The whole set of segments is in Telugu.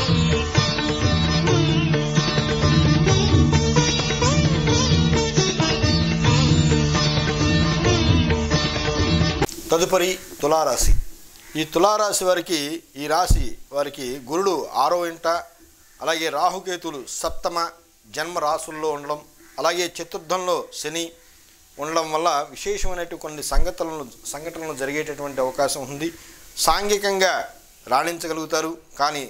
తదుపరి తులారాశి ఈ తులారాశి వారికి ఈ రాశి వారికి గురుడు ఆరో ఇంట అలాగే రాహుకేతులు సప్తమ జన్మ రాసుల్లో ఉండడం అలాగే చతుర్థంలో శని ఉండడం వల్ల విశేషమైనటువంటి కొన్ని సంఘటనలు సంఘటనలు జరిగేటటువంటి అవకాశం ఉంది సాంఘికంగా రాణించగలుగుతారు కానీ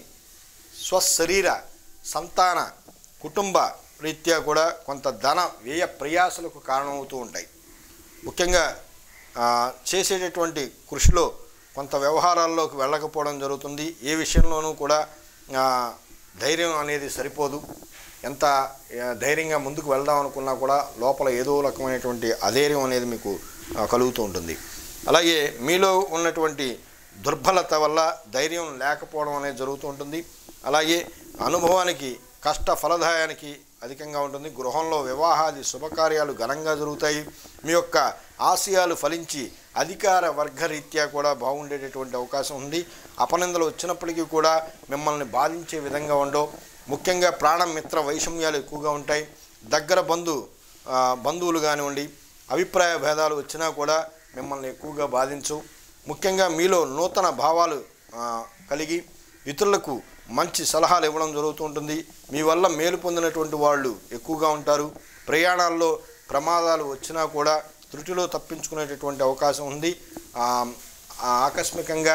స్వశరీర సంతాన కుటుంబ రీత్యా కూడా కొంత ధన వ్యయ ప్రయాసలకు కారణమవుతూ ఉంటాయి ముఖ్యంగా ఆ, చేసేటటువంటి కృషిలో కొంత వ్యవహారాల్లోకి వెళ్ళకపోవడం జరుగుతుంది ఏ విషయంలోనూ కూడా ఆ, ధైర్యం అనేది సరిపోదు ఎంత ఆ, ధైర్యంగా ముందుకు వెళ్దాం అనుకున్నా కూడా లోపల ఏదో రకమైనటువంటి అధైర్యం అనేది మీకు ఆ, కలుగుతూ ఉంటుంది అలాగే మీలో ఉన్నటువంటి దుర్బలత వల్ల ధైర్యం లేకపోవడం అనేది జరుగుతూ ఉంటుంది అలాగే అనుభవానికి కష్ట ఫలదాయానికి అధికంగా ఉంటుంది గృహంలో వివాహాది శుభకార్యాలు ఘనంగా జరుగుతాయి మీ యొక్క ఆశయాలు ఫలించి అధికార వర్గరీత్యా కూడా బాగుండేటటువంటి అవకాశం ఉంది అపనిందలు వచ్చినప్పటికీ కూడా మిమ్మల్ని బాధించే విధంగా ఉండవు ముఖ్యంగా ప్రాణం మిత్ర వైషమ్యాలు ఎక్కువగా ఉంటాయి దగ్గర బంధు ఆ, బంధువులు కానివ్వండి అభిప్రాయ భేదాలు వచ్చినా కూడా మిమ్మల్ని ఎక్కువగా బాధించవు ముఖ్యంగా మీలో నూతన భావాలు ఆ, కలిగి ఇతరులకు మంచి సలహాలు ఇవ్వడం జరుగుతూ ఉంటుంది మీ వల్ల మేలు పొందినటువంటి వాళ్ళు ఎక్కువగా ఉంటారు ప్రయాణాల్లో ప్రమాదాలు వచ్చినా కూడా త్రుటిలో తప్పించుకునేటటువంటి అవకాశం ఉంది ఆ, ఆ, ఆకస్మికంగా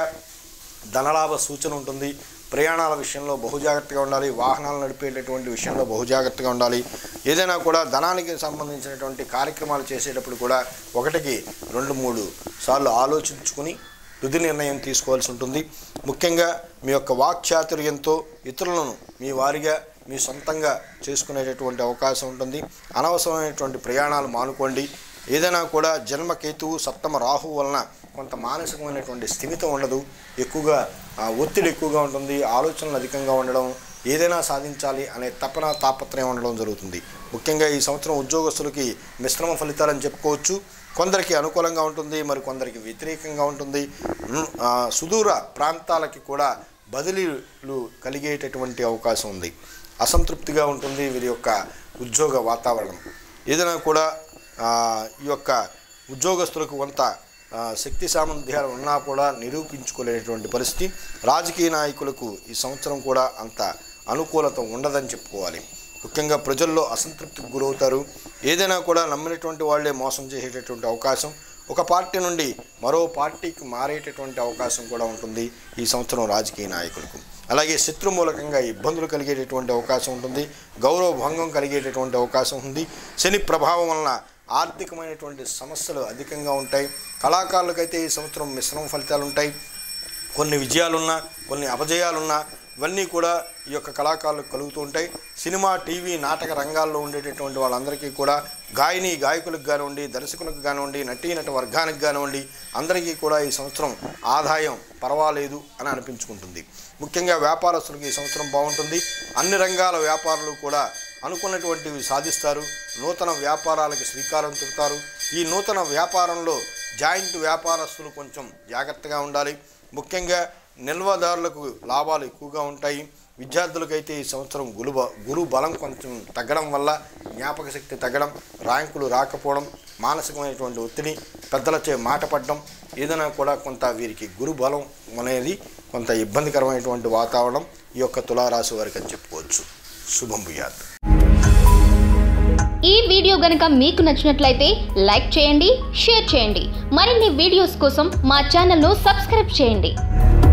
ధనలాభ సూచన ఉంటుంది ప్రయాణాల విషయంలో బహుజాగ్రత్తగా ఉండాలి వాహనాలు నడిపేటటువంటి విషయంలో బహుజాగ్రత్తగా ఉండాలి ఏదైనా కూడా ధనానికి సంబంధించినటువంటి కార్యక్రమాలు చేసేటప్పుడు కూడా ఒకటికి రెండు మూడు సార్లు ఆలోచించుకుని తుది నిర్ణయం తీసుకోవాల్సి ఉంటుంది ముఖ్యంగా మీ యొక్క వాక్చాతుర్యంతో ఇతరులను మీ వారిగా మీ సొంతంగా చేసుకునేటటువంటి అవకాశం ఉంటుంది అనవసరమైనటువంటి ప్రయాణాలు మానుకోండి ఏదైనా కూడా జన్మకేతువు సప్తమ రాహు వలన కొంత మానసికమైనటువంటి స్థిమితం ఉండదు ఎక్కువగా ఆ, ఒత్తిడి ఎక్కువగా ఉంటుంది ఆలోచనలు అధికంగా ఉండడం ఏదైనా సాధించాలి అనే తపన తాపత్రయం ఉండడం జరుగుతుంది ముఖ్యంగా ఈ సంవత్సరం ఉద్యోగస్తులకి మిశ్రమ ఫలితాలని చెప్పుకోవచ్చు కొందరికి అనుకూలంగా ఉంటుంది మరి కొందరికి వ్యతిరేకంగా ఉంటుంది ఉమ్, ఆ, సుదూర ప్రాంతాలకి కూడా బదిలీలు కలిగేటటువంటి అవకాశం ఉంది అసంతృప్తిగా ఉంటుంది వీరి యొక్క ఉద్యోగ వాతావరణం ఏదైనా కూడా ఆ, ఈ యొక్క ఉద్యోగస్తులకు కొంత ఆ, శక్తి సామర్థ్యాలు ఉన్నా కూడా నిరూపించుకోలేనటువంటి పరిస్థితి రాజకీయ నాయకులకు ఈ సంవత్సరం కూడా అంత అనుకూలత ఉండదని చెప్పుకోవాలి ముఖ్యంగా ప్రజల్లో అసంతృప్తికి గురవుతారు ఏదైనా కూడా నమ్మినటువంటి వాళ్ళే మోసం చేసేటటువంటి అవకాశం ఒక పార్టీ నుండి మరో పార్టీకి మారేటటువంటి అవకాశం కూడా ఉంటుంది ఈ సంవత్సరం రాజకీయ నాయకులకు అలాగే శత్రు మూలకంగా ఇబ్బందులు కలిగేటటువంటి అవకాశం ఉంటుంది గౌరవ భంగం కలిగేటటువంటి అవకాశం ఉంది శని ప్రభావం వలన ఆర్థికమైనటువంటి సమస్యలు అధికంగా ఉంటాయి కళాకారులకైతే ఈ సంవత్సరం మిశ్రమ ఫలితాలు ఉంటాయి కొన్ని విజయాలున్నా కొన్ని అపజయాలున్నా ఇవన్నీ కూడా ఈ యొక్క కళాకారులకు కలుగుతూ ఉంటాయి సినిమా టీవీ నాటక రంగాల్లో ఉండేటటువంటి వాళ్ళందరికీ కూడా గాయని గాయకులకు కానివ్వండి దర్శకులకు కానివ్వండి నటీనట వర్గానికి కానివ్వండి అందరికీ కూడా ఈ సంవత్సరం ఆదాయం పర్వాలేదు అని అనిపించుకుంటుంది ముఖ్యంగా వ్యాపారస్తులకు ఈ సంవత్సరం బాగుంటుంది అన్ని రంగాల వ్యాపారులు కూడా అనుకున్నటువంటివి సాధిస్తారు నూతన వ్యాపారాలకు శ్రీకారం చుడతారు ఈ నూతన వ్యాపారంలో జాయింట్ వ్యాపారస్తులు కొంచెం జాగ్రత్తగా ఉండాలి ముఖ్యంగా నిల్వదారులకు లాభాలు ఎక్కువగా ఉంటాయి విద్యార్థులకైతే ఈ సంవత్సరం గురు బ- గురు బలం కొంచెం తగ్గడం వల్ల జ్ఞాపక శక్తి తగ్గడం ర్యాంకులు రాకపోవడం మానసికమైనటువంటి ఒత్తిడి పెద్దలచే మాట పడడం ఏదైనా కూడా కొంత వీరికి గురు బలం అనేది కొంత ఇబ్బందికరమైనటువంటి వాతావరణం ఈ యొక్క తులారాశి వారికి అని చెప్పుకోవచ్చు శుభం భూయాత్ ఈ వీడియో గనుక మీకు నచ్చినట్లయితే లైక్ చేయండి షేర్ చేయండి మరిన్ని వీడియోస్ కోసం మా ఛానల్ను సబ్స్క్రైబ్ చేయండి